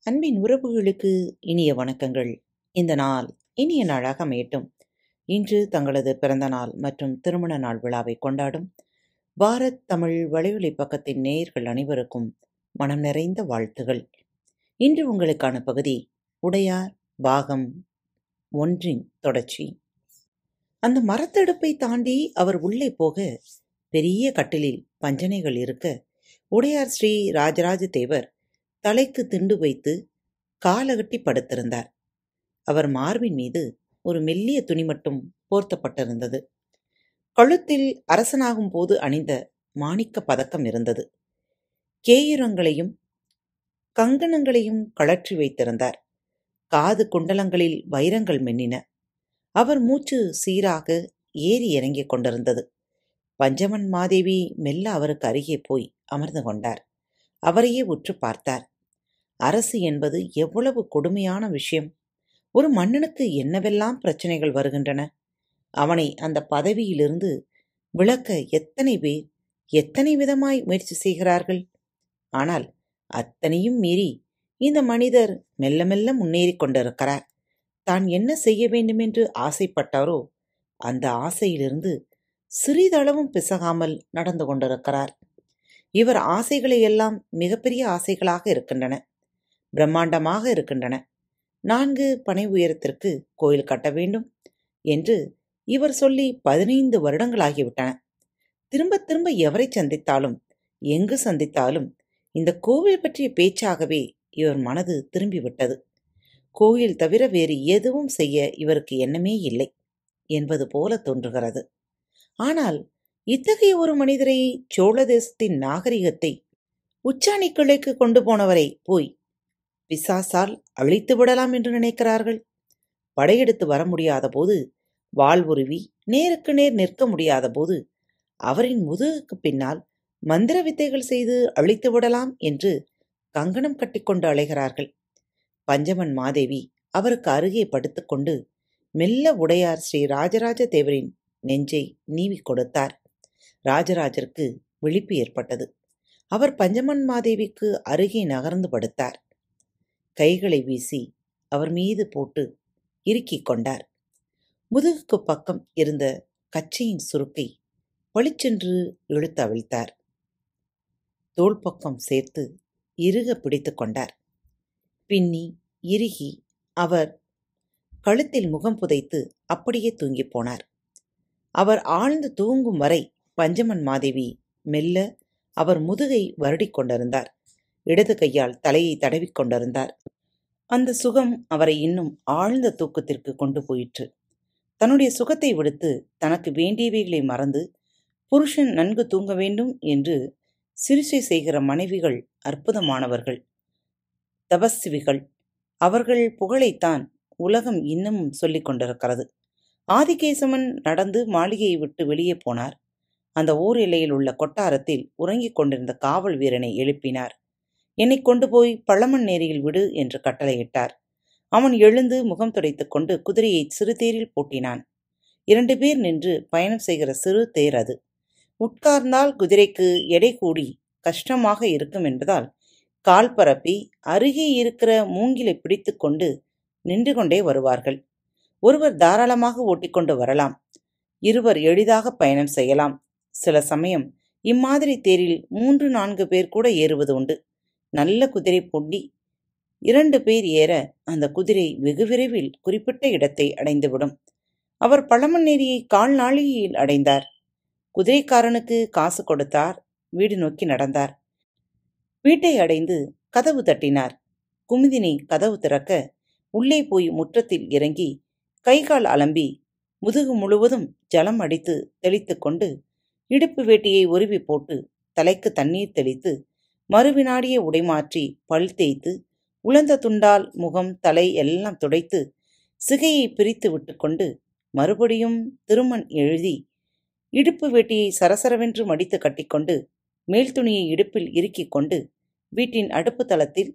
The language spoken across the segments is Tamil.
அன்பின் உறவுகளுக்கு இனிய வணக்கங்கள் இந்த நாள் இனிய நாளாக அமையட்டும் இன்று தங்களது பிறந்த நாள் மற்றும் திருமண நாள் விழாவை கொண்டாடும் பாரத் தமிழ் வலையொலி பக்கத்தின் நேயர்கள் அனைவருக்கும் மனம் நிறைந்த வாழ்த்துகள் இன்று உங்களுக்கான பகுதி உடையார் பாகம் ஒன்றின் தொடர்ச்சி அந்த மரத்தடுப்பை தாண்டி அவர் உள்ளே போக பெரிய கட்டிலில் பஞ்சனைகள் இருக்க உடையார் ஸ்ரீ ராஜராஜ தேவர் தலைக்கு திண்டு வைத்து காலகட்டி படுத்திருந்தார் அவர் மார்பின் மீது ஒரு மெல்லிய துணி மட்டும் போர்த்தப்பட்டிருந்தது கழுத்தில் அரசனாகும் போது அணிந்த மாணிக்க பதக்கம் இருந்தது கேயுரங்களையும் கங்கணங்களையும் கழற்றி வைத்திருந்தார் காது குண்டலங்களில் வைரங்கள் மென்னின அவர் மூச்சு சீராக ஏறி இறங்கிக் கொண்டிருந்தது பஞ்சமன் மாதேவி மெல்ல அவருக்கு அருகே போய் அமர்ந்து கொண்டார் அவரையே உற்று பார்த்தார் அரசு என்பது எவ்வளவு கொடுமையான விஷயம் ஒரு மன்னனுக்கு என்னவெல்லாம் பிரச்சனைகள் வருகின்றன அவனை அந்த பதவியிலிருந்து விளக்க எத்தனை பேர் எத்தனை விதமாய் முயற்சி செய்கிறார்கள் ஆனால் அத்தனையும் மீறி இந்த மனிதர் மெல்ல மெல்ல முன்னேறி கொண்டிருக்கிறார் தான் என்ன செய்ய வேண்டுமென்று ஆசைப்பட்டாரோ அந்த ஆசையிலிருந்து சிறிதளவும் பிசகாமல் நடந்து கொண்டிருக்கிறார் இவர் ஆசைகளை எல்லாம் மிகப்பெரிய ஆசைகளாக இருக்கின்றன பிரம்மாண்டமாக இருக்கின்றன நான்கு பனை உயரத்திற்கு கோயில் கட்ட வேண்டும் என்று இவர் சொல்லி பதினைந்து வருடங்களாகிவிட்டன திரும்ப திரும்ப எவரை சந்தித்தாலும் எங்கு சந்தித்தாலும் இந்த கோவில் பற்றிய பேச்சாகவே இவர் மனது திரும்பிவிட்டது கோயில் தவிர வேறு எதுவும் செய்ய இவருக்கு எண்ணமே இல்லை என்பது போல தோன்றுகிறது ஆனால் இத்தகைய ஒரு மனிதரை சோழ தேசத்தின் நாகரிகத்தை உச்சாணி கிளைக்கு கொண்டு போனவரை போய் பிசாசால் அழித்து விடலாம் என்று நினைக்கிறார்கள் படையெடுத்து வர முடியாத போது வாள் உருவி நேருக்கு நேர் நிற்க முடியாத போது அவரின் முதுகுக்கு பின்னால் மந்திர வித்தைகள் செய்து அழித்து விடலாம் என்று கங்கணம் கட்டிக்கொண்டு அலைகிறார்கள் பஞ்சமன் மாதேவி அவருக்கு அருகே படுத்துக்கொண்டு மெல்ல உடையார் ஸ்ரீ ராஜராஜ தேவரின் நெஞ்சை நீவி கொடுத்தார் ராஜராஜருக்கு விழிப்பு ஏற்பட்டது அவர் பஞ்சமன் மாதேவிக்கு அருகே நகர்ந்து படுத்தார் கைகளை வீசி அவர் மீது போட்டு இறுக்கிக் கொண்டார் முதுகுக்கு பக்கம் இருந்த கச்சையின் சுருக்கை பளிச்சென்று இழுத்து அவிழ்த்தார் தோள் பக்கம் சேர்த்து இறுக பிடித்து கொண்டார் பின்னி இறுகி அவர் கழுத்தில் முகம் புதைத்து அப்படியே தூங்கிப் போனார் அவர் ஆழ்ந்து தூங்கும் வரை பஞ்சமன் மாதேவி மெல்ல அவர் முதுகை வருடிக் கொண்டிருந்தார் இடது கையால் தலையை தடவிக் கொண்டிருந்தார் அந்த சுகம் அவரை இன்னும் ஆழ்ந்த தூக்கத்திற்கு கொண்டு போயிற்று தன்னுடைய சுகத்தை விடுத்து தனக்கு வேண்டியவைகளை மறந்து புருஷன் நன்கு தூங்க வேண்டும் என்று சிகிச்சை செய்கிற மனைவிகள் அற்புதமானவர்கள் தபஸ்விகள் அவர்கள் புகழைத்தான் உலகம் இன்னமும் சொல்லிக் கொண்டிருக்கிறது ஆதிகேசவன் நடந்து மாளிகையை விட்டு வெளியே போனார் அந்த ஊர் எல்லையில் உள்ள கொட்டாரத்தில் உறங்கிக் கொண்டிருந்த காவல் வீரனை எழுப்பினார் என்னை கொண்டு போய் பழமன் நேரியில் விடு என்று கட்டளையிட்டார் அவன் எழுந்து முகம் துடைத்துக் கொண்டு குதிரையை சிறு தேரில் பூட்டினான் இரண்டு பேர் நின்று பயணம் செய்கிற சிறு தேர் அது உட்கார்ந்தால் குதிரைக்கு எடை கூடி கஷ்டமாக இருக்கும் என்பதால் கால் பரப்பி அருகே இருக்கிற மூங்கிலை பிடித்து கொண்டு நின்று கொண்டே வருவார்கள் ஒருவர் தாராளமாக ஓட்டிக்கொண்டு வரலாம் இருவர் எளிதாக பயணம் செய்யலாம் சில சமயம் இம்மாதிரி தேரில் மூன்று நான்கு பேர் கூட ஏறுவது உண்டு நல்ல குதிரை பொண்டி இரண்டு பேர் ஏற அந்த குதிரை வெகு விரைவில் குறிப்பிட்ட இடத்தை அடைந்துவிடும் அவர் பழமநேரியை கால் நாளிகையில் அடைந்தார் குதிரைக்காரனுக்கு காசு கொடுத்தார் வீடு நோக்கி நடந்தார் வீட்டை அடைந்து கதவு தட்டினார் குமுதினி கதவு திறக்க உள்ளே போய் முற்றத்தில் இறங்கி கைகால் அலம்பி முதுகு முழுவதும் ஜலம் அடித்து தெளித்து கொண்டு இடுப்பு வேட்டியை உருவி போட்டு தலைக்கு தண்ணீர் தெளித்து மறுவினாடியே உடைமாற்றி பல் தேய்த்து உலர்ந்த துண்டால் முகம் தலை எல்லாம் துடைத்து சிகையை பிரித்து விட்டுக்கொண்டு மறுபடியும் திருமண் எழுதி இடுப்பு வேட்டியை சரசரவென்று மடித்து கட்டிக்கொண்டு மேல் துணியை இடுப்பில் இறுக்கிக் கொண்டு வீட்டின் அடுப்பு தளத்தில்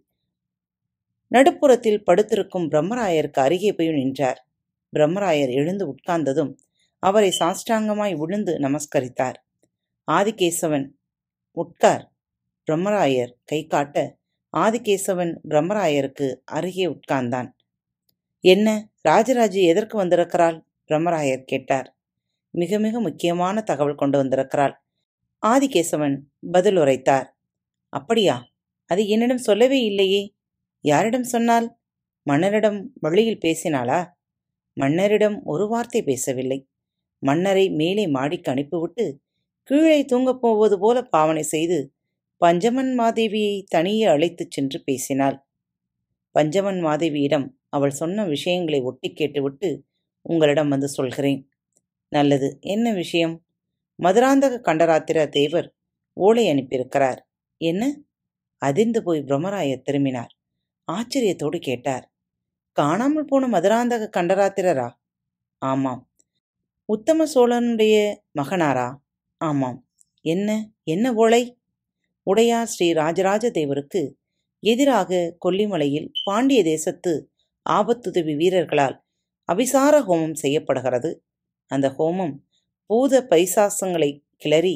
நடுப்புறத்தில் படுத்திருக்கும் பிரம்மராயருக்கு அருகே போய் நின்றார் பிரம்மராயர் எழுந்து உட்கார்ந்ததும் அவரை சாஷ்டாங்கமாய் விழுந்து நமஸ்கரித்தார் ஆதிகேசவன் உட்கார் பிரம்மராயர் கை காட்ட ஆதிகேசவன் பிரம்மராயருக்கு அருகே உட்கார்ந்தான் என்ன ராஜராஜி எதற்கு வந்திருக்கிறாள் பிரம்மராயர் கேட்டார் மிக மிக முக்கியமான தகவல் கொண்டு வந்திருக்கிறாள் ஆதிகேசவன் பதில் உரைத்தார் அப்படியா அது என்னிடம் சொல்லவே இல்லையே யாரிடம் சொன்னால் மன்னரிடம் வழியில் பேசினாளா மன்னரிடம் ஒரு வார்த்தை பேசவில்லை மன்னரை மேலே மாடிக்கு அனுப்பிவிட்டு கீழே தூங்கப் போவது போல பாவனை செய்து பஞ்சமன் மாதேவியை தனியே அழைத்துச் சென்று பேசினாள் பஞ்சமன் மாதேவியிடம் அவள் சொன்ன விஷயங்களை ஒட்டி கேட்டுவிட்டு உங்களிடம் வந்து சொல்கிறேன் நல்லது என்ன விஷயம் மதுராந்தக கண்டராத்திர தேவர் ஓலை அனுப்பியிருக்கிறார் என்ன அதிர்ந்து போய் பிரம்மராயர் திரும்பினார் ஆச்சரியத்தோடு கேட்டார் காணாமல் போன மதுராந்தக கண்டராத்திரரா ஆமாம் உத்தம சோழனுடைய மகனாரா ஆமாம் என்ன என்ன ஓலை உடையார் ஸ்ரீ ராஜராஜ தேவருக்கு எதிராக கொல்லிமலையில் பாண்டிய தேசத்து ஆபத்துதவி வீரர்களால் அபிசார ஹோமம் செய்யப்படுகிறது அந்த ஹோமம் பூத பைசாசங்களை கிளறி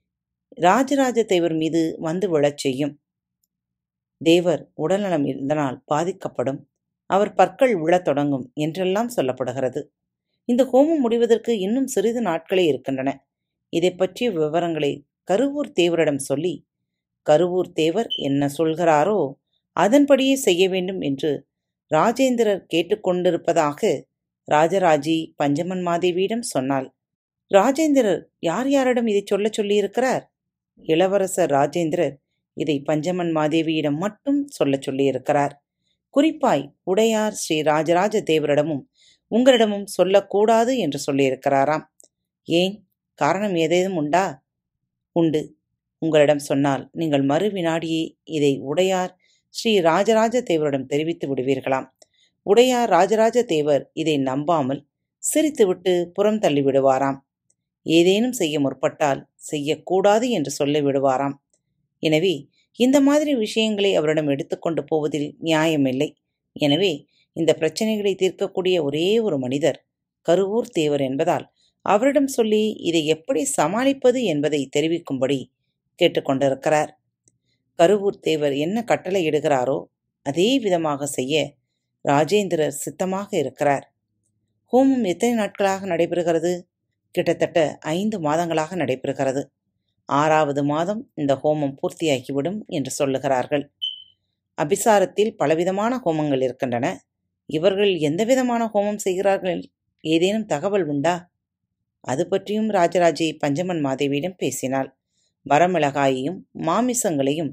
ராஜராஜ தேவர் மீது வந்து விழச் செய்யும் தேவர் உடல்நலம் இதனால் பாதிக்கப்படும் அவர் பற்கள் விழத் தொடங்கும் என்றெல்லாம் சொல்லப்படுகிறது இந்த ஹோமம் முடிவதற்கு இன்னும் சிறிது நாட்களே இருக்கின்றன இதை பற்றிய விவரங்களை கருவூர் தேவரிடம் சொல்லி கருவூர் தேவர் என்ன சொல்கிறாரோ அதன்படியே செய்ய வேண்டும் என்று ராஜேந்திரர் கேட்டுக்கொண்டிருப்பதாக ராஜராஜி பஞ்சமன் மாதேவியிடம் சொன்னாள் ராஜேந்திரர் யார் யாரிடம் இதை சொல்லச் சொல்லியிருக்கிறார் இளவரசர் ராஜேந்திரர் இதை பஞ்சமன் மாதேவியிடம் மட்டும் சொல்லச் சொல்லியிருக்கிறார் குறிப்பாய் உடையார் ஸ்ரீ ராஜராஜ தேவரிடமும் உங்களிடமும் சொல்லக்கூடாது என்று சொல்லியிருக்கிறாராம் ஏன் காரணம் ஏதேதும் உண்டா உண்டு உங்களிடம் சொன்னால் நீங்கள் மறு வினாடியே இதை உடையார் ஸ்ரீ ராஜராஜ தேவரிடம் தெரிவித்து விடுவீர்களாம் உடையார் ராஜராஜ தேவர் இதை நம்பாமல் சிரித்துவிட்டு புறம் தள்ளி விடுவாராம் ஏதேனும் செய்ய முற்பட்டால் செய்யக்கூடாது என்று சொல்லி விடுவாராம் எனவே இந்த மாதிரி விஷயங்களை அவரிடம் எடுத்துக்கொண்டு போவதில் நியாயமில்லை எனவே இந்த பிரச்சனைகளை தீர்க்கக்கூடிய ஒரே ஒரு மனிதர் கருவூர் தேவர் என்பதால் அவரிடம் சொல்லி இதை எப்படி சமாளிப்பது என்பதை தெரிவிக்கும்படி கேட்டுக்கொண்டிருக்கிறார் கருவூர் தேவர் என்ன கட்டளை இடுகிறாரோ அதே விதமாக செய்ய ராஜேந்திரர் சித்தமாக இருக்கிறார் ஹோமம் எத்தனை நாட்களாக நடைபெறுகிறது கிட்டத்தட்ட ஐந்து மாதங்களாக நடைபெறுகிறது ஆறாவது மாதம் இந்த ஹோமம் பூர்த்தியாகிவிடும் என்று சொல்லுகிறார்கள் அபிசாரத்தில் பலவிதமான ஹோமங்கள் இருக்கின்றன இவர்கள் எந்த விதமான ஹோமம் செய்கிறார்கள் ஏதேனும் தகவல் உண்டா அது பற்றியும் ராஜராஜை பஞ்சமன் மாதேவியிடம் பேசினாள் வரமிளகாயையும் மாமிசங்களையும்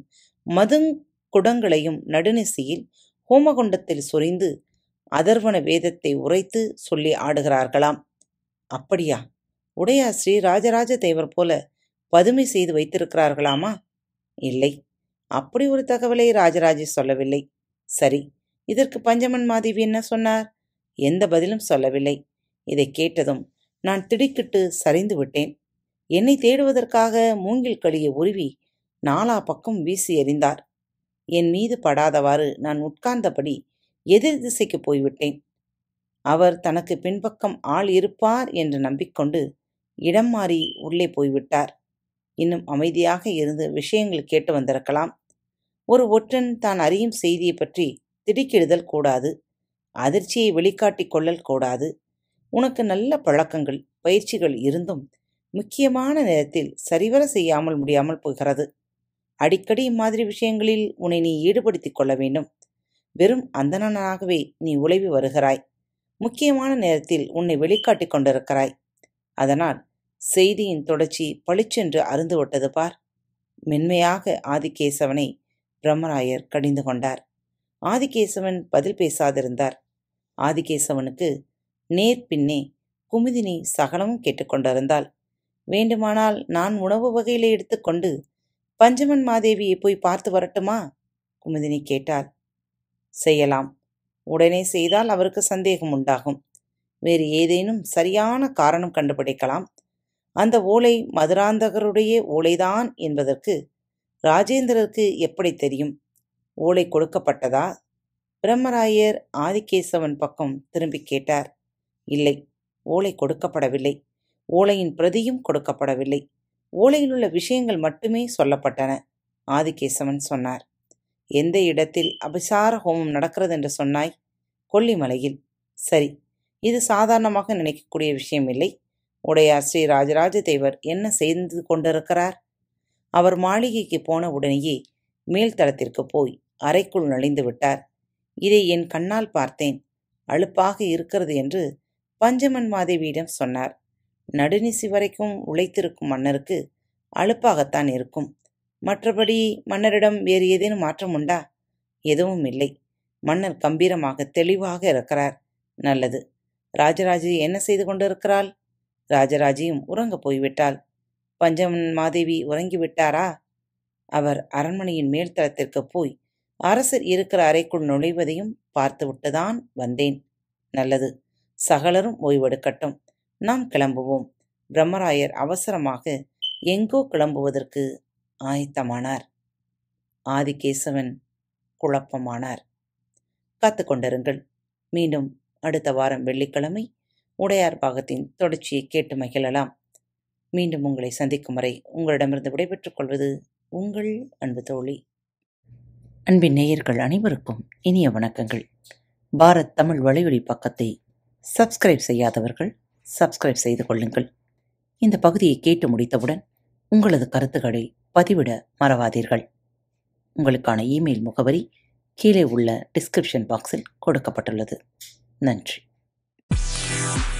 மதுங்குடங்களையும் நடுநிசையில் ஹோமகுண்டத்தில் சொரிந்து அதர்வன வேதத்தை உரைத்து சொல்லி ஆடுகிறார்களாம் அப்படியா உடையா ஸ்ரீ ராஜராஜ தேவர் போல பதுமை செய்து வைத்திருக்கிறார்களாமா இல்லை அப்படி ஒரு தகவலை ராஜராஜே சொல்லவில்லை சரி இதற்கு பஞ்சமன் மாதேவி என்ன சொன்னார் எந்த பதிலும் சொல்லவில்லை இதை கேட்டதும் நான் திடுக்கிட்டு சரிந்து விட்டேன் என்னை தேடுவதற்காக மூங்கில் களியை உருவி நாலா பக்கம் வீசி எறிந்தார் என் மீது படாதவாறு நான் உட்கார்ந்தபடி எதிர் திசைக்கு போய்விட்டேன் அவர் தனக்கு பின்பக்கம் ஆள் இருப்பார் என்று நம்பிக்கொண்டு இடம் மாறி உள்ளே போய்விட்டார் இன்னும் அமைதியாக இருந்து விஷயங்கள் கேட்டு வந்திருக்கலாம் ஒரு ஒற்றன் தான் அறியும் செய்தியை பற்றி திடுக்கிடுதல் கூடாது அதிர்ச்சியை வெளிக்காட்டிக் கொள்ளல் கூடாது உனக்கு நல்ல பழக்கங்கள் பயிற்சிகள் இருந்தும் முக்கியமான நேரத்தில் சரிவர செய்யாமல் முடியாமல் போகிறது அடிக்கடி இம்மாதிரி விஷயங்களில் உன்னை நீ ஈடுபடுத்திக் கொள்ள வேண்டும் வெறும் அந்தணனாகவே நீ உழைவி வருகிறாய் முக்கியமான நேரத்தில் உன்னை வெளிக்காட்டிக் கொண்டிருக்கிறாய் அதனால் செய்தியின் தொடர்ச்சி பளிச்சென்று அருந்துவிட்டது பார் மென்மையாக ஆதிகேசவனை பிரம்மராயர் கடிந்து கொண்டார் ஆதிகேசவன் பதில் பேசாதிருந்தார் ஆதிகேசவனுக்கு நேர் பின்னே குமுதினி சகலமும் கேட்டுக்கொண்டிருந்தாள் வேண்டுமானால் நான் உணவு வகையில எடுத்துக்கொண்டு பஞ்சமன் மாதேவியை போய் பார்த்து வரட்டுமா குமுதினி கேட்டாள் செய்யலாம் உடனே செய்தால் அவருக்கு சந்தேகம் உண்டாகும் வேறு ஏதேனும் சரியான காரணம் கண்டுபிடிக்கலாம் அந்த ஓலை மதுராந்தகருடைய ஓலைதான் என்பதற்கு ராஜேந்திரருக்கு எப்படி தெரியும் ஓலை கொடுக்கப்பட்டதா பிரம்மராயர் ஆதிகேசவன் பக்கம் திரும்பி கேட்டார் இல்லை ஓலை கொடுக்கப்படவில்லை ஓலையின் பிரதியும் கொடுக்கப்படவில்லை ஓலையில் உள்ள விஷயங்கள் மட்டுமே சொல்லப்பட்டன ஆதிகேசவன் சொன்னார் எந்த இடத்தில் அபிசார ஹோமம் நடக்கிறது என்று சொன்னாய் கொல்லிமலையில் சரி இது சாதாரணமாக நினைக்கக்கூடிய விஷயம் இல்லை உடையார் ஸ்ரீ ராஜராஜ தேவர் என்ன செய்து கொண்டிருக்கிறார் அவர் மாளிகைக்கு போன உடனேயே மேல்தளத்திற்கு போய் அறைக்குள் நுழைந்து விட்டார் இதை என் கண்ணால் பார்த்தேன் அலுப்பாக இருக்கிறது என்று பஞ்சமன் மாதேவியிடம் சொன்னார் நடுநிசி வரைக்கும் உழைத்திருக்கும் மன்னருக்கு அலுப்பாகத்தான் இருக்கும் மற்றபடி மன்னரிடம் வேறு ஏதேனும் மாற்றம் உண்டா எதுவும் இல்லை மன்னர் கம்பீரமாக தெளிவாக இருக்கிறார் நல்லது ராஜராஜி என்ன செய்து கொண்டிருக்கிறாள் ராஜராஜியும் உறங்கப் போய்விட்டாள் பஞ்சமன் மாதேவி உறங்கிவிட்டாரா அவர் அரண்மனையின் மேல்தளத்திற்கு போய் அரசர் இருக்கிற அறைக்குள் நுழைவதையும் பார்த்துவிட்டுதான் வந்தேன் நல்லது சகலரும் ஓய்வெடுக்கட்டும் நாம் கிளம்புவோம் பிரம்மராயர் அவசரமாக எங்கோ கிளம்புவதற்கு ஆயத்தமானார் ஆதிகேசவன் குழப்பமானார் காத்து கொண்டிருங்கள் மீண்டும் அடுத்த வாரம் வெள்ளிக்கிழமை உடையார் பாகத்தின் தொடர்ச்சியை கேட்டு மகிழலாம் மீண்டும் உங்களை சந்திக்கும் வரை உங்களிடமிருந்து விடைபெற்றுக் கொள்வது உங்கள் அன்பு தோழி அன்பின் நேயர்கள் அனைவருக்கும் இனிய வணக்கங்கள் பாரத் தமிழ் வலையொலி பக்கத்தை சப்ஸ்கிரைப் செய்யாதவர்கள் சப்ஸ்கிரைப் செய்து கொள்ளுங்கள் இந்த பகுதியை கேட்டு முடித்தவுடன் உங்களது கருத்துக்களை பதிவிட மறவாதீர்கள் உங்களுக்கான இமெயில் முகவரி கீழே உள்ள டிஸ்கிரிப்ஷன் பாக்ஸில் கொடுக்கப்பட்டுள்ளது நன்றி